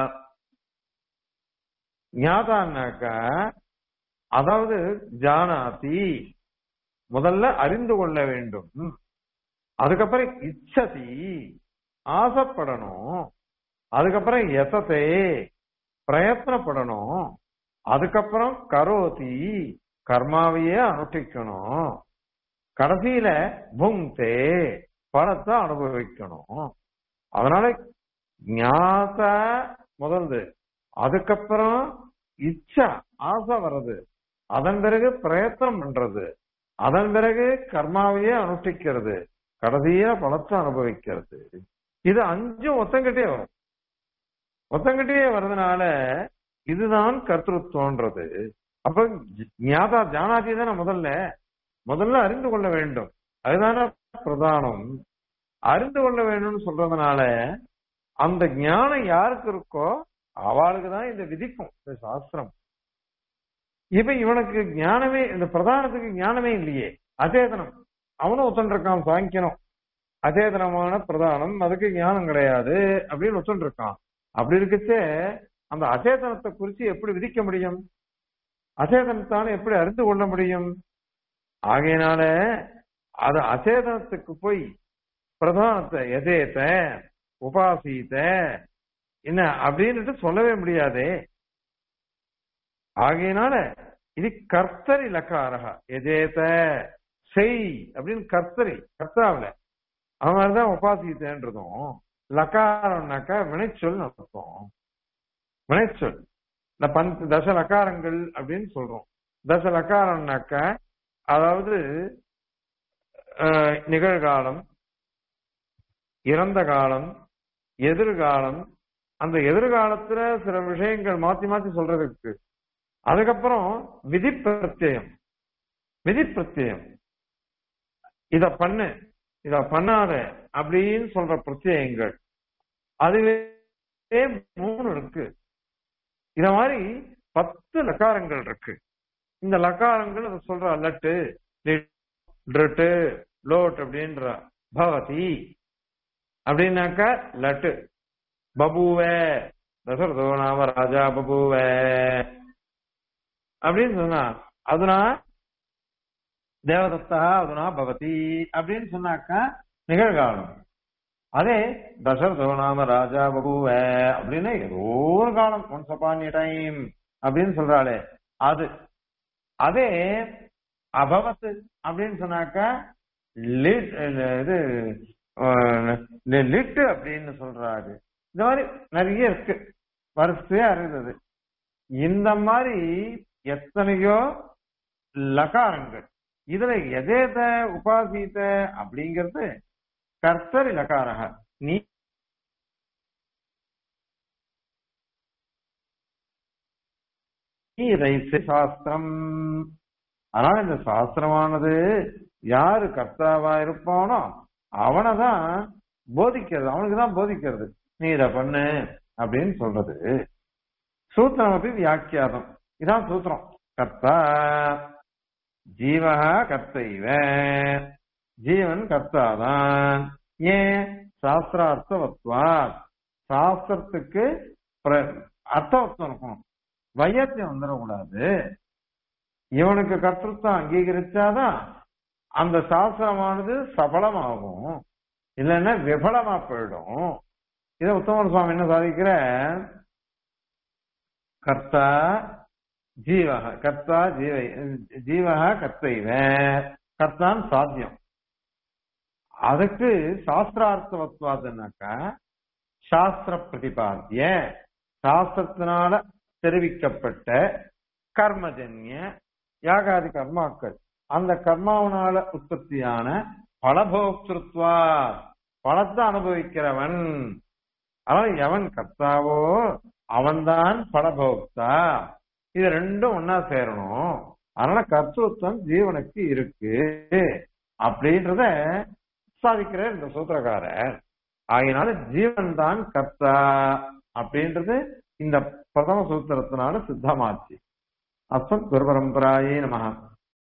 ஞாதான்னாக்கா அதாவது ஜானாதி முதல்ல அறிந்து கொள்ள வேண்டும் அதுக்கப்புறம் இச்சதி ஆசைப்படணும் அதுக்கப்புறம் எசத்தே பிரயத்னப்படணும் அதுக்கப்புறம் கரோதி கர்மாவையே அனுஷ்டிக்கணும் கடைசியில புங்தே பணத்தை அனுபவிக்கணும் அதனால ஞாத முதல்து அதுக்கப்புறம் இச்சா ஆசை வர்றது அதன் பிறகு பிரயத்தனம் பண்றது அதன் பிறகு கர்மாவையே அனுஷ்டிக்கிறது கடைசியில பணத்தை அனுபவிக்கிறது இது அஞ்சும் ஒத்தங்கிட்டே வரும் ஒத்தங்கிட்டே வர்றதுனால இதுதான் கர்த்தத்துவன்றது அப்ப ஞாதா ஜானாதி தானே முதல்ல முதல்ல அறிந்து கொள்ள வேண்டும் அதுதானே பிரதானம் அறிந்து கொள்ள வேண்டும்னு சொல்றதுனால அந்த ஞானம் யாருக்கு இருக்கோ அவளுக்கு தான் இந்த விதிக்கும் இந்த சாஸ்திரம் இப்ப இவனுக்கு ஞானமே இந்த பிரதானத்துக்கு ஞானமே இல்லையே அச்சேதனம் அவனும் ஒத்துருக்கான் சாங்கிக்கணும் அச்சேதனமான பிரதானம் அதுக்கு ஞானம் கிடையாது அப்படின்னு ஒத்துருக்கான் அப்படி இருக்கச்சே அந்த அச்சேதனத்தை குறித்து எப்படி விதிக்க முடியும் அச்சேதனத்தான எப்படி அறிந்து கொள்ள முடியும் ஆகையினால அது அச்சேதனத்துக்கு போய் பிரதானத்தை எதேத்த உபாசித்த என்ன அப்படின்னுட்டு சொல்லவே முடியாதே ஆகையினால இது கர்த்தரி லக்காரகா எதேத்த செய் அப்படின்னு கர்த்தரி கர்த்தாவில அவன் மாதிரிதான் உபாசித்தன்றதும் லக்காரம்னாக்கா வினைச்சொல் அர்த்தம் வினைச்சொல் இந்த பஞ்ச தச லக்காரங்கள் அப்படின்னு சொல்றோம் தச லக்காரம்னாக்கா அதாவது நிகழ்காலம் இறந்த காலம் எதிர்காலம் அந்த எதிர்காலத்துல சில விஷயங்கள் மாத்தி மாத்தி சொல்றதுக்கு அதுக்கப்புறம் விதி பிரத்யம் விதி பிரத்யம் இத பண்ணு இத பண்ணாத அப்படின்னு சொல்ற பிரத்யங்கள் அதுவே மூணு இருக்கு இத மாதிரி பத்து லக்காரங்கள் இருக்கு இந்த லக்காரங்கள் அதை சொல்ற லட்டு லிட்டு லோட் அப்படின்ற பவதி அப்படின்னாக்கா லட்டு பபுவ தசரதோ நாம ராஜா பபுவ அப்படின்னு சொன்னா அதுனா தேவதத்தா அதுனா பவதி அப்படின்னு சொன்னாக்கா நிகழ்காலம் அதே தசரதோ நாம ராஜா பபுவ அப்படின்னு ஏதோ ஒரு காலம் ஒன்ஸ் அப்பான் டைம் அப்படின்னு சொல்றாளே அது அதே அபவத்து அப்படின்னு சொன்னாக்கா லிட் இது லிட்டு அப்படின்னு சொல்றாரு இந்த மாதிரி நிறைய இருக்கு வரிசையா இருக்குது இந்த மாதிரி எத்தனையோ லகாரங்கள் இதுல எதேத உபாசித்த அப்படிங்கிறது கர்த்தரி லகாரக நீ சாஸ்திரம் அதனால இந்த சாஸ்திரமானது யாரு கர்த்தாவா இருப்பானோ அவனை தான் போதிக்கிறது அவனுக்கு தான் போதிக்கிறது நீ இத பண்ணு அப்படின்னு சொல்றது சூத்திரம் அப்படி வியாக்கியாதம் இதான் சூத்திரம் கர்த்தா ஜீவகா கர்த்தைவ ஜீவன் கர்த்தாதான் ஏன் சாஸ்திரார்த்தவத்வா சாஸ்திரத்துக்கு அர்த்தவத்துவம் இருக்கணும் வையத்தியம் வந்துடக்கூடாது இவனுக்கு கர்த்தத்துவம் அங்கீகரிச்சாதான் அந்த சாஸ்திரமானது சபலமாகும் இல்லைன்னா விபலமா போயிடும் இதை உத்தமர் சுவாமி என்ன சாதிக்கிற கர்த்தா ஜீவக கர்த்தா ஜீவை ஜீவக கர்த்தைவ கர்த்தான் சாத்தியம் அதுக்கு சாஸ்திரார்த்தவத்வாதுனாக்கா சாஸ்திர பிரதிபாத்திய சாஸ்திரத்தினால தெரிவிக்கப்பட்ட கர்மஜன்ய யாகாதி கர்மாக்கள் அந்த கர்மாவனால உற்பத்தியான பலபோக்திருத்வா பலத்தை அனுபவிக்கிறவன் அவன் எவன் கர்த்தாவோ அவன்தான் பலபோக்தா இது ரெண்டும் ஒன்னா சேரணும் அதனால கர்த்தத்துவம் ஜீவனுக்கு இருக்கு அப்படின்றத சாதிக்கிறார் இந்த சூத்திரக்காரர் ஆகையினால ஜீவன் தான் கர்த்தா அப்படின்றது இந்த பிரதம சூத்திரத்தினால சித்தமாச்சு அஸ்மத் குரு பரம்பராயே நமக